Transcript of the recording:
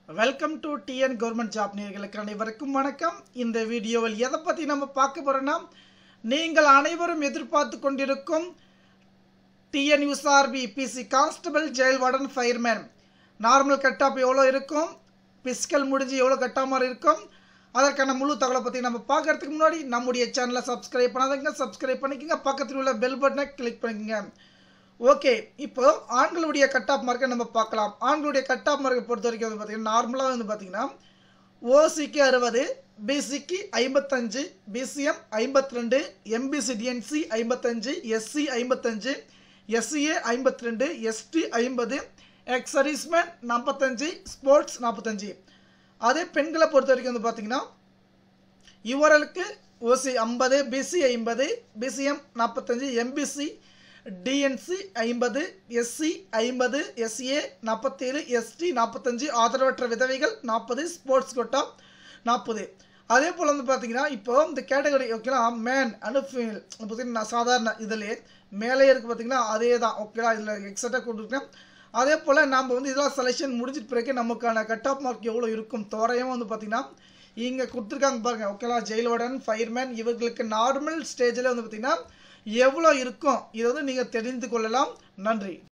welcome to TN government job நேர்களுக்கு அனைவருக்கும் வணக்கம் இந்த வீடியோவில் எதை பற்றி நம்ம பார்க்க போகிறோன்னா நீங்கள் அனைவரும் எதிர்பார்த்து கொண்டிருக்கும் TN U S R B PC constable jail warden fireman normal cutoff எவ்வளோ இருக்கும் பிஸ்கல் முடிஞ்சு எவ்வளோ கட்டாமல் இருக்கும் அதற்கான முழு தகவலை பற்றி நம்ம பார்க்கறதுக்கு முன்னாடி நம்முடைய சேனலை சப்ஸ்கிரைப் பண்ணாதவங்க சப்ஸ்கிரைப் பண்ணிக்கோங்க பக்கத்தில் உள்ள பெல் பட்டனை கிளிக் பண்ணிக்கோங்க ஓகே இப்போ ஆண்களுடைய கட் ஆஃப் மார்க்கை நம்ம பார்க்கலாம் ஆண்களுடைய கட் ஆஃப் மார்க்கை பொறுத்த வரைக்கும் வந்து பார்த்தீங்கன்னா நார்மலாக வந்து பார்த்தீங்கன்னா ஓசிக்கு அறுபது பிசிக்கு ஐம்பத்தஞ்சு பிசிஎம் ஐம்பத்தி ரெண்டு எம்பிசி டிஎன்சி ஐம்பத்தஞ்சு எஸ்சி ஐம்பத்தஞ்சு எஸ்சிஏ ஐம்பத்தி ரெண்டு எஸ்டி ஐம்பது எக்ஸ் சர்வீஸ்மேன் நாற்பத்தஞ்சு ஸ்போர்ட்ஸ் நாற்பத்தஞ்சு அதே பெண்களை பொறுத்த வரைக்கும் வந்து பார்த்தீங்கன்னா இவர்களுக்கு ஓசி ஐம்பது பிசி ஐம்பது பிசிஎம் நாற்பத்தஞ்சு எம்பிசி டிஎன்சி ஐம்பது எஸ்சி ஐம்பது எஸ்ஏ நாற்பத்தேழு எஸ்டி நாற்பத்தஞ்சு ஆதரவற்ற விதவைகள் நாற்பது ஸ்போர்ட்ஸ் கோட்டா நாற்பது அதே போல் வந்து பார்த்தீங்கன்னா இப்போ இந்த கேட்டகரி ஓகேங்களா மேன் அண்ட் ஃபீமேல் பார்த்தீங்கன்னா சாதாரண இதில் மேலே இருக்குது பார்த்தீங்கன்னா அதே தான் ஓகேங்களா இதில் எக்ஸட்ரா கொடுத்துருக்கேன் அதே போல் நாம் வந்து இதெல்லாம் செலெக்ஷன் முடிஞ்சிட்டு பிறகு நமக்கான கட் ஆஃப் மார்க் எவ்வளோ இருக்கும் தோராயமாக வந்து பார்த்தீங்கன்னா இங்கே கொடுத்துருக்காங்க பாருங்கள் ஓகேங்களா ஜெயில் வார்டன் ஃபயர்மேன் இவர்களுக்கு நார்மல் ஸ்டேஜில் வந்து பார்த்தீங்கன்னா எவ்வளோ இருக்கும் இதை வந்து நீங்கள் தெரிந்து கொள்ளலாம் நன்றி